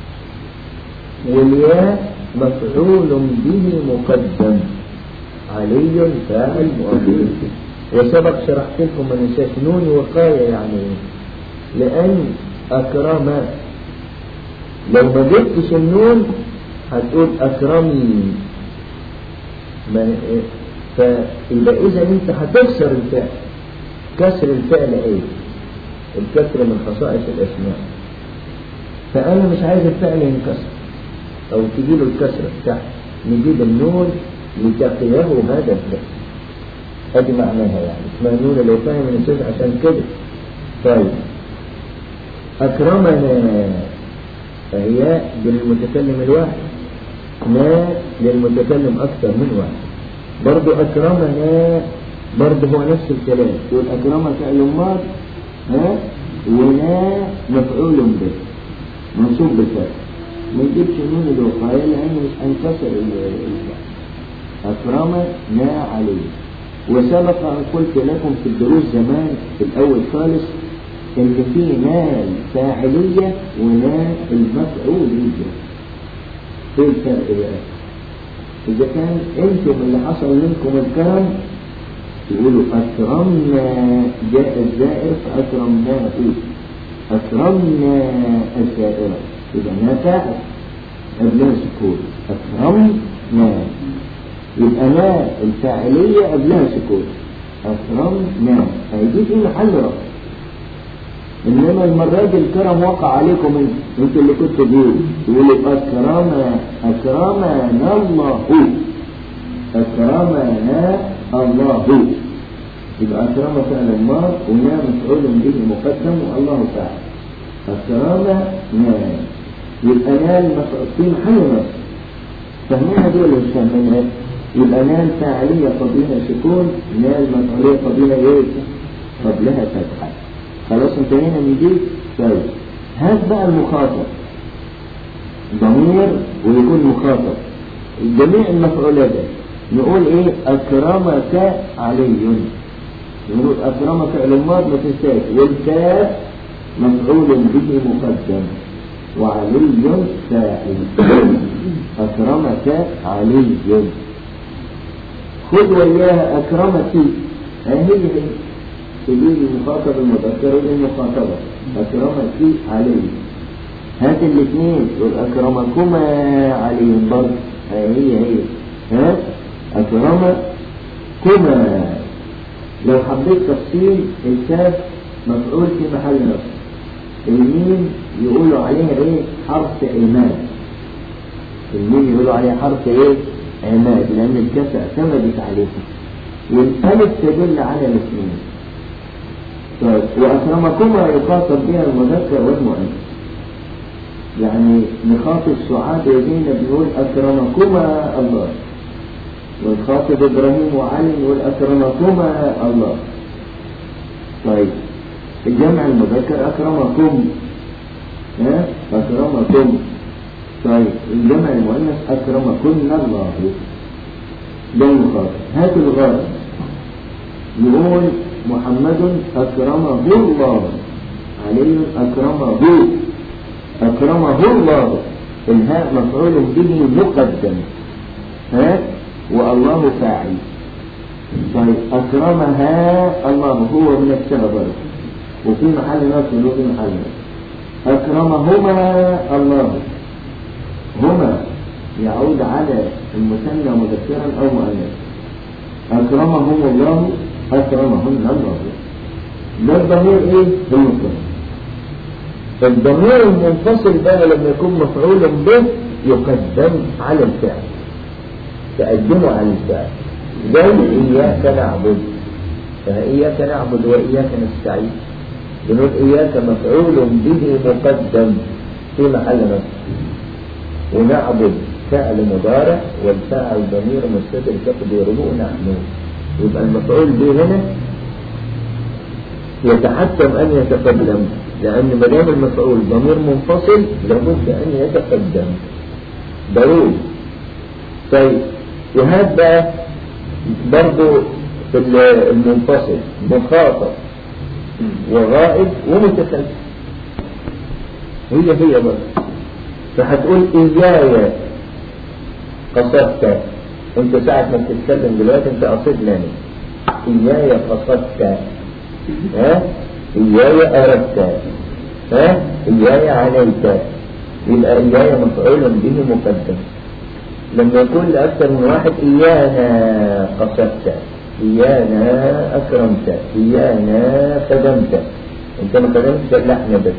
والياء مفعول به مقدم علي فاعل مؤخر وسبق شرحت لكم ما ننساش نون وقاية يعني ايه لأن أكرم لو ما جبتش النون هتقول أكرمي ما فيبقى إذا أنت هتكسر الفعل كسر الفعل إيه؟ الكسر من خصائص الأسماء فأنا مش عايز الفعل ينكسر أو تجيله الكسر تحت نجيب النون لتقيه هذا الفعل ادي معناها يعني اسمها نون لو فاهم من الشيخ عشان كده طيب أكرمنا فهي للمتكلم الواحد ما للمتكلم أكثر من واحد برضو أكرمنا برضو هو نفس الكلام يقول أكرم فعل ماض ها ولا مفعول به منصوب بالفعل ما يجيبش نون الوقاية لأنه مش هينكسر الفعل أكرمنا عليه وسبق أن قلت لكم في الدروس زمان في الأول خالص إن في نال فاعلية ونال المفعولية إيه الفرق بقى؟ إذا كان أنتم اللي حصل منكم الكرم تقولوا أكرمنا جاء الزائر فأكرمناه أكرمنا الزائرة إذا ما فاعل قبلها سكون أكرمنا يبقى لا الفاعلية قبلها سكون أكرمنا هيجي في محل رفع إنما المرة دي الكرم وقع عليكم انتوا انتوا اللي كنتوا بيقولوا يقولوا أكرم أكرمنا الله أكرمنا الله يبقى أكرم فعل الله ونا مفعول به مقدم والله فاعل أكرمنا يبقى نال في محل رفع فاهمينها دي ولا مش فاهمينها؟ يبقى نال فاعلية قبلها سكون نال مفعولية قبلها ايه؟ قبلها فتحة خلاص انتهينا من دي؟ طيب هات بقى المخاطب ضمير ويكون مخاطب جميع المفعولات نقول ايه اكرمك علي نقول اكرمك فعل الماض ما تنساش والكاف مفعول به مقدم وعلي فاعل أكرمك علي خذ وياها أكرمك هي هي تجيب المخاطب المذكر للمخاطبة أكرمك علي هات الاثنين تقول أكرمكما علي برضه هي هي ها أكرمكما لو حبيت تفصيل الكاف مفعول في محل نصب الميم يقولوا عليها ايه حرف عماد الميم يقولوا عليها حرف ايه عماد لان الكاف اعتمدت عليها والالف تدل على الاثنين طيب واكرمكما يخاطب بها المذكر والمؤنث يعني نخاطب سعاد يدينا بنقول اكرمكما الله والخاطب إبراهيم وعلي يقول أكرمكما الله طيب الجمع المذكر أكرمكم ها أكرمكم طيب الجمع المؤنث أكرمكن الله ده المخاطب هات الغائب يقول محمد أكرمه الله علي أكرمه أكرمه الله الهاء مفعول به مقدم ها والله فاعل طيب أكرمها الله هو من الشهر وفي محل نصب وفي محل نصب أكرمهما الله هما يعود على المثنى مذكرا أو مؤنثا أكرمهم الله أكرمهن الله ده الضمير إيه؟ المنفصل الضمير المنفصل بقى لما يكون مفعول به يقدم على الفعل تقدمه على الفعل زي إياك نعبد فإياك نعبد وإياك نستعين بنقول إياك مفعول به مقدم في محل نصب ونعبد فعل مضارع والفاعل ضمير مستتر تقديره نحن يبقى المفعول به هنا يتحتم أن يتقدم لأن ما دام المفعول ضمير منفصل لابد أن يتقدم ضروري طيب وهات بقى برضه في المنفصل مخاطب وغائب ومتكلم هي هي برضه فهتقول إياي قصدت انت ساعة ما بتتكلم دلوقتي انت قصدني إياي قصدت ها إياي أردت ها إياي عليك يبقى إياي مفعول به مقدم لما يكون لأكثر من واحد إيانا قصدت إيانا أكرمت إيانا خدمت أنت ما خدمتش اللحم بس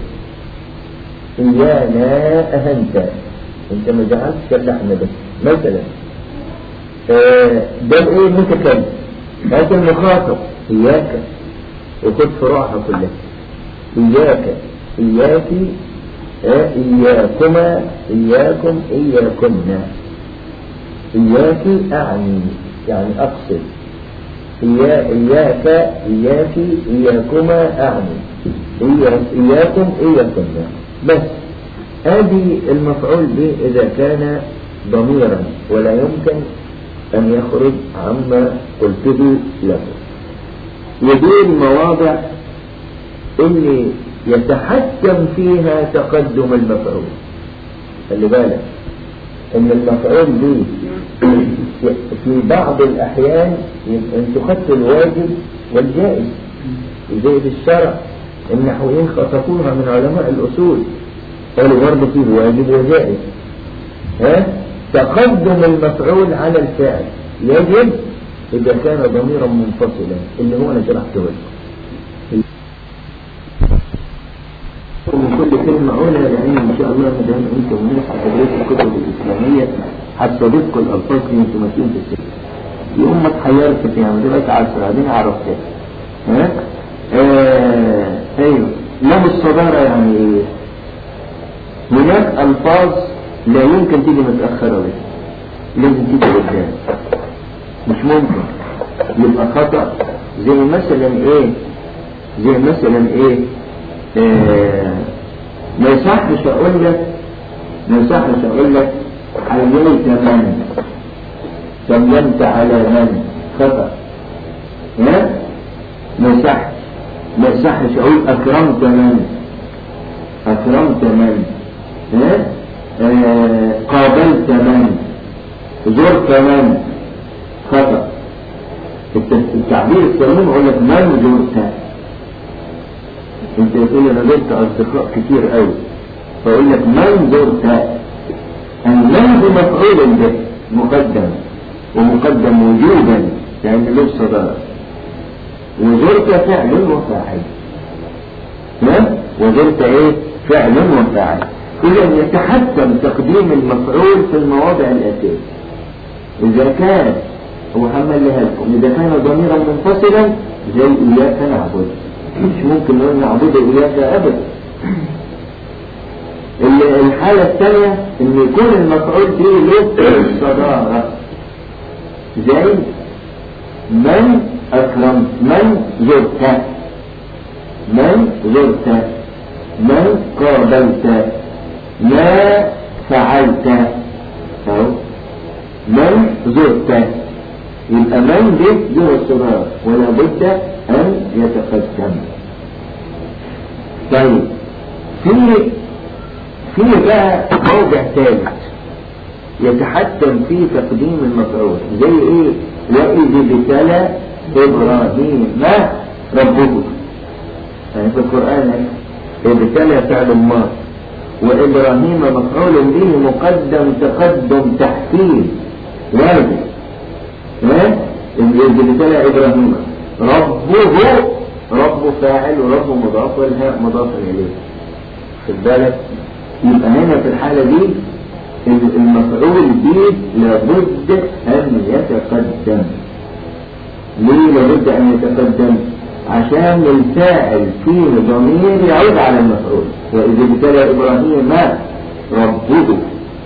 إيانا أهنت أنت ما جعلتش اللحم بس مثلا آه ده إيه متكلم هذا المخاطب إياك وخد فروعها كلها إياك إياك آه إياكما إياكم إياكمنا إياك أعني يعني أقصد إيا إياك إياك إياكما أعني إياكم إياكمنا بس هذه المفعول به إذا كان ضميرا ولا يمكن أن يخرج عما قلته له ودي المواضع اللي يتحكم فيها تقدم المفعول خلي بالك ان المفعول به في بعض الاحيان انتوا خدتوا الواجب والجائز زي في الشرع النحويين خطفوها من علماء الاصول قالوا برضه فيه واجب وجائز ها تقدم المفعول على الفعل يجب إذا كان ضميرا منفصلا اللي هو أنا شرحته لكم ومن كل كلمة أولى لأن إن شاء الله مدام أنتم ناس تدريس الكتب الإسلامية هتصادفكم الألفاظ دي أنتم ماشيين في السكة يوم ما اتحيرت فيها ما دلوقتي عشرة بعدين عرفتها ها؟ آه أيوه له الصدارة يعني إيه؟ هناك ألفاظ لا يمكن تيجي متأخرة بس لازم تيجي قدام مش ممكن يبقى خطأ زي مثلا ايه زي مثلا ايه آه ما يصحش اقول لك ما يصحش اقول لك حييت من سلمت على من خطأ ها ما يصحش ما يصحش اقول اكرمت من اكرمت من ها آه قابلت من زرت من خطأ التعبير السليم يقول لك من زرت انت تقول انا زرت اصدقاء كتير قوي فاقول لك من زرت المن مفعول به مقدم ومقدم وجوبا لان له صدارة وزرت فعل وفاعل تمام وزرت ايه فعل وفاعل اذا يتحتم تقديم المفعول في المواضع الاساسيه إذا كان هو حملها لكم إذا كان ضميرا منفصلا زي إياك نعبد مش ممكن نقول نعبد إياك أبدا الحالة الثانية إن يكون المفعول فيه له صدارة زي من أكرم من زرت من زرت من قابلت ما فعلت أو من زرت يبقى من دي جوه الصغار ولا بد أن يتقدم طيب في في بقى موضع ثالث يتحتم فيه تقديم المفعول زي ايه وإذ ابتلى إبراهيم ربه يعني في القرآن ابتلى فعل الماضي وإبراهيم مفعول به مقدم تقدم تحكيم واجب ها إذ ابتلى إبراهيم ربه رب فاعل ورب مضاف والهاء مضاف إليه خد بالك يبقى هنا في الحالة دي المفعول به لابد أن يتقدم ليه لابد أن يتقدم عشان الفاعل فيه ضمير يعود على المفعول وإذا ابتلى إبراهيم ربه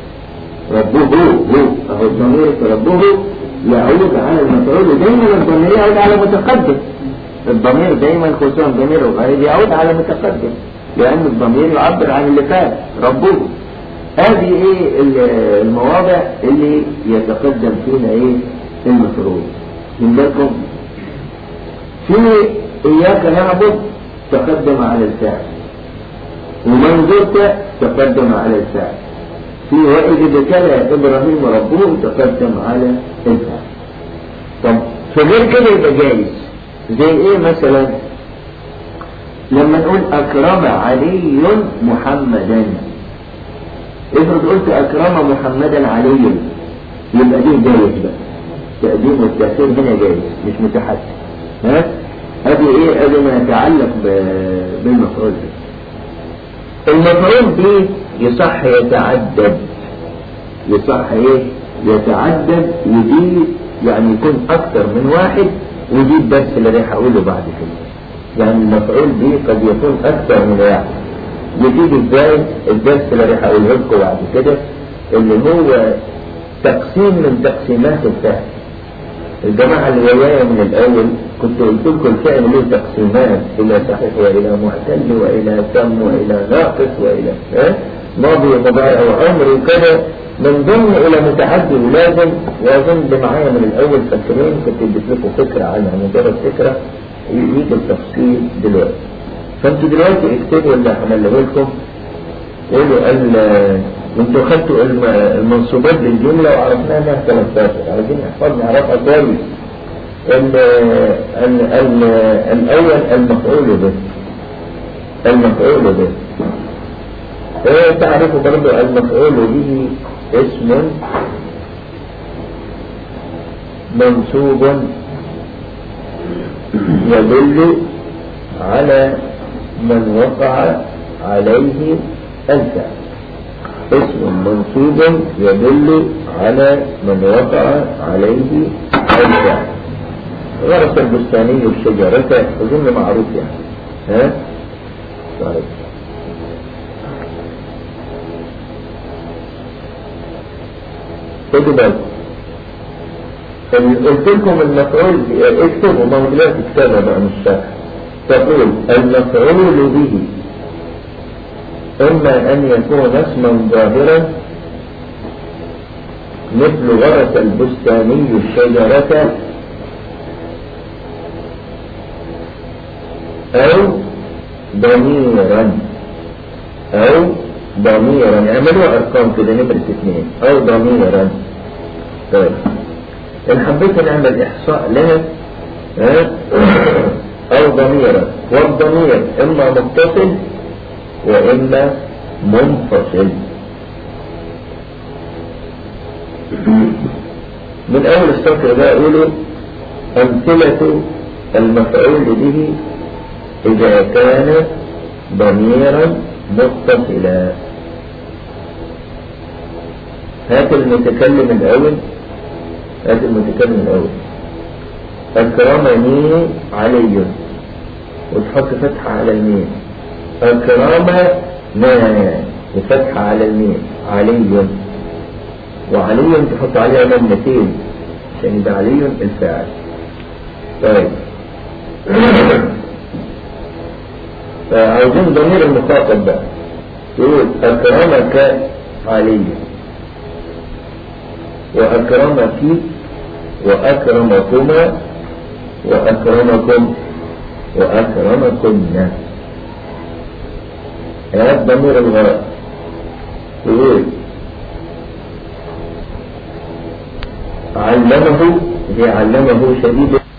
ربه هو أهو الضمير ربه يعود على المفعول دايما الضمير يعود على متقدم الضمير دايما خصوصا ضمير الغريب يعود على متقدم لأن الضمير يعبر عن اللي فات ربه هذه ايه المواضع اللي يتقدم فيها ايه المفروض من بالكم في اياك نعبد تقدم على الفعل ومن زرت تقدم على الفعل في وإذ ابتلى إبراهيم ربه تقدم على الفعل طب في غير كده يبقى جايز زي ايه مثلا لما نقول أكرم علي محمدا افرض قلت أكرم محمدا عليا يبقى دي جايز بقى تقديم والتأثير هنا جايز مش متحسن ها هذه ايه هذه ما يتعلق بالمفعول به المفعول به يصح يتعدد يصح ايه يتعدد يزيد يعني يكون اكثر من واحد ودي الدرس اللي راح اقوله بعد كده يعني المفعول به قد يكون اكثر من واحد يزيد ازاي الدرس اللي راح اقوله لكم بعد كده اللي هو تقسيم من تقسيمات الفعل الجماعة اللي ويايا من الأول كنت قلت لكم الفعل له تقسيمات إلى صحيح وإلى معتل وإلى تم وإلى ناقص وإلى ها ماضي ومضارع وأمر وكذا من ضمن إلى متعدي ولازم وأظن معايا من الأول فاكرين كنت اديت لكم فكرة عنها مجرد فكرة يجي التفصيل دلوقتي فأنتوا دلوقتي اكتبوا اللي عمله لكم قولوا ال انتوا خدتوا المنصوبات بالجملة وعرفناها انها 13 عايزين نحفظ نعرفها كويس ال ال ال الاول المفعول به المفعول به ايه تعرفوا برضو المفعول به اسم منصوب يدل على من وقع عليه الفعل اسم منصوب يدل على من وقع عليه الفعل غرس البستاني الشجرة أظن معروف يعني ها طيب خدوا بالكم قلت لكم المفعول اكتبوا ما هو دلوقتي كتابة بقى مش شرح تقول المفعول به إما أن يكون اسما ظاهرا مثل غرس البستاني الشجرة أو ضميرا أو ضميرا اعملوا أرقام كده نمرة اثنين أو ضميرا طيب إن حبيت نعمل إحصاء لها أو ضميرا والضمير إما متصل وإما منفصل من أول السطر ده أقوله أمثلة المفعول به إذا كان ضميرا متصلا هات المتكلم الأول هات المتكلم الأول أكرمني علي وتحط فتحة على الميم أكرم ما بفتحة على الميم علي وعلي تحط عليها لمتين عشان يبقى علي الفاعل طيب فعاوزين ضمير المخاطب بقى يقول أكرمك علي وأكرمك وأكرمكما وأكرمكم وأكرمكن هذا ضمير الغرض يقول علمه هي علمه شديد